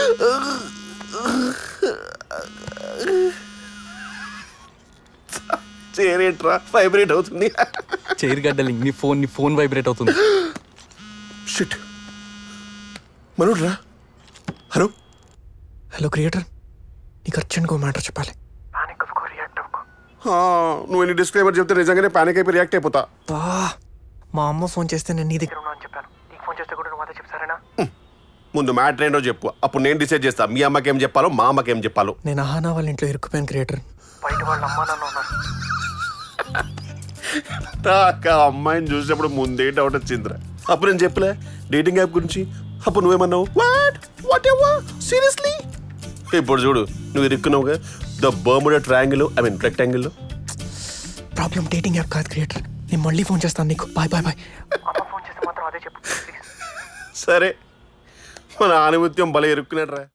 చేరేట్రా vibrate అవుతుంది chair గడ్డలింగ్ నీ phone నీ ఫోన్ వైబ్రేట్ అవుతుంది షిట్ మనోడ్రా హలో హలో క్రియేటర్ నీకు అర్జెంట్గా ఒక మ్యాటర్ చెప్పాలి ఆ, నువ్వు ఎన్ని డిస్క్లైమర్ చెప్తే నిజంగానే పానిక్ అయిపోయి రియాక్ట్ అయిపోతా బా మా అమ్మ ఫోన్ చేస్తే నేను నీ దగ్గర ఉన్నా అని చెప్పాను నీకు ఫోన్ చేస్తే కూడా నువ్వు అదే చెప్తారేనా ముందు మ్యాటర్ ఏంటో చెప్పు అప్పుడు నేను డిసైడ్ చేస్తా మీ అమ్మకి ఏం చెప్పాలో మా అమ్మకి ఏం చెప్పాలో నేను అహానా వాళ్ళ ఇంట్లో ఇరుక్కుపోయాను క్రియేటర్ బయట వాళ్ళ అమ్మ నాన్న ఉన్నారు నాకు ఆ అమ్మాయిని చూసినప్పుడు ముందే డౌట్ వచ్చిందిరా అప్పుడు నేను చెప్పలే డేటింగ్ యాప్ గురించి అప్పుడు నువ్వేమన్నావు వాట్ వాట్ ఎవర్ సీరియస్లీ ఇప్పుడు చూడు నువ్వు ఇరుక్కున్నావుగా the Bermuda triangle I mean rectangle problem dating app కాదు క్రియేటర్ నేను మళ్ళీ ఫోన్ చేస్తాను నీకు బాయ్ బాయ్ బాయ్ అమ్మ ఫోన్ చేస్తే మాత్రం అదే చెప్పు సరే మన ఆనిముత్యం భలే ఇరుక్కున్నాడు రా